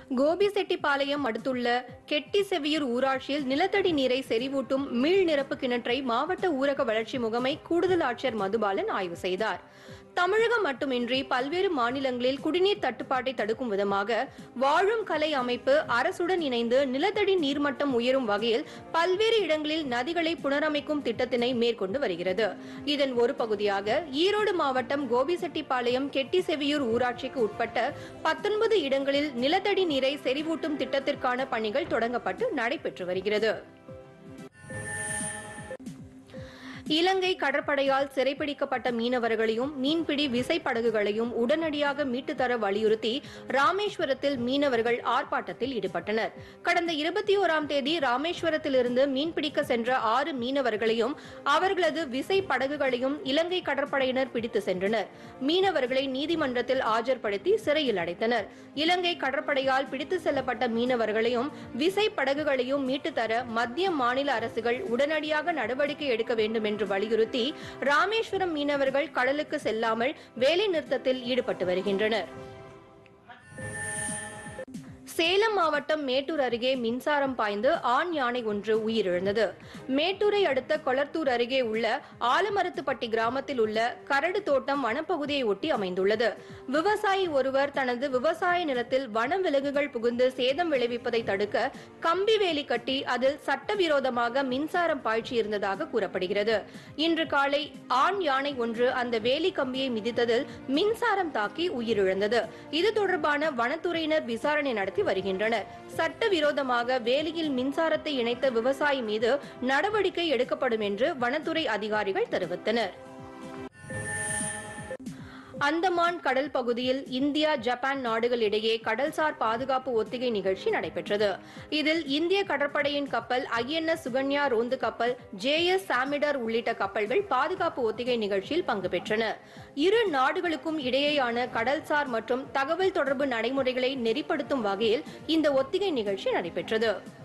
கோபிசெட்டிப்பாளையம் அடுத்துள்ள கெட்டிசெவியூர் ஊராட்சியில் நிலத்தடி நீரை செறிவூட்டும் மீள் நிரப்பு கிணற்றை மாவட்ட ஊரக வளர்ச்சி முகமை கூடுதல் ஆட்சியர் மதுபாலன் ஆய்வு செய்தார் தமிழகம் மட்டுமின்றி பல்வேறு மாநிலங்களில் குடிநீர் தட்டுப்பாட்டை தடுக்கும் விதமாக வாழும் கலை அமைப்பு அரசுடன் இணைந்து நிலத்தடி நீர்மட்டம் உயரும் வகையில் பல்வேறு இடங்களில் நதிகளை புனரமைக்கும் திட்டத்தினை மேற்கொண்டு வருகிறது இதன் ஒரு பகுதியாக ஈரோடு மாவட்டம் கோபிசெட்டிப்பாளையம் கெட்டிசெவியூர் ஊராட்சிக்கு உட்பட்ட பத்தொன்பது இடங்களில் நிலத்தடி நீரை செறிவூட்டும் திட்டத்திற்கான பணிகள் தொடங்கப்பட்டு நடைபெற்று வருகிறது இலங்கை கடற்படையால் சிறைப்பிடிக்கப்பட்ட மீனவர்களையும் மீன்பிடி விசைப்படகுகளையும் உடனடியாக மீட்டுத் தர வலியுறுத்தி ராமேஸ்வரத்தில் மீனவர்கள் ஆர்ப்பாட்டத்தில் ஈடுபட்டனர் கடந்த இருபத்தி ஓராம் தேதி ராமேஸ்வரத்திலிருந்து மீன்பிடிக்க சென்ற ஆறு மீனவர்களையும் அவர்களது விசைப்படகுகளையும் இலங்கை கடற்படையினர் பிடித்து சென்றனர் மீனவர்களை நீதிமன்றத்தில் ஆஜர்படுத்தி சிறையில் அடைத்தனர் இலங்கை கடற்படையால் பிடித்து செல்லப்பட்ட மீனவர்களையும் விசைப்படகுகளையும் மீட்டுத் தர மத்திய மாநில அரசுகள் உடனடியாக நடவடிக்கை எடுக்க வேண்டும் என்று வலியுறுத்தி ராமேஸ்வரம் மீனவர்கள் கடலுக்கு செல்லாமல் வேலை நிறுத்தத்தில் ஈடுபட்டு வருகின்றனர் சேலம் மாவட்டம் மேட்டூர் அருகே மின்சாரம் பாய்ந்து ஆண் யானை ஒன்று உயிரிழந்தது மேட்டூரை அடுத்த கொளத்தூர் அருகே உள்ள ஆலமரத்துப்பட்டி கிராமத்தில் உள்ள கரடு தோட்டம் வனப்பகுதியை ஒட்டி அமைந்துள்ளது விவசாயி ஒருவர் தனது விவசாய நிலத்தில் வன விலங்குகள் புகுந்து சேதம் விளைவிப்பதை தடுக்க கம்பி வேலி கட்டி அதில் சட்டவிரோதமாக மின்சாரம் பாய்ச்சியிருந்ததாக கூறப்படுகிறது இன்று காலை ஆண் யானை ஒன்று அந்த வேலி கம்பியை மிதித்ததில் மின்சாரம் தாக்கி உயிரிழந்தது இது தொடர்பான வனத்துறையினர் விசாரணை நடத்தி வருகின்றனர் சட்டவிரோதமாக வேலியில் மின்சாரத்தை இணைத்த விவசாயி மீது நடவடிக்கை எடுக்கப்படும் என்று வனத்துறை அதிகாரிகள் தெரிவித்தனர் அந்தமான் கடல் பகுதியில் இந்தியா ஜப்பான் நாடுகளிடையே கடல்சார் பாதுகாப்பு ஒத்திகை நிகழ்ச்சி நடைபெற்றது இதில் இந்திய கடற்படையின் கப்பல் ஐஎன்எஸ் சுகன்யா ரோந்து கப்பல் ஜே எஸ் சாமிடர் உள்ளிட்ட கப்பல்கள் பாதுகாப்பு ஒத்திகை நிகழ்ச்சியில் பங்கு பெற்றன இரு நாடுகளுக்கும் இடையேயான கடல்சார் மற்றும் தகவல் தொடர்பு நடைமுறைகளை நெறிப்படுத்தும் வகையில் இந்த ஒத்திகை நிகழ்ச்சி நடைபெற்றது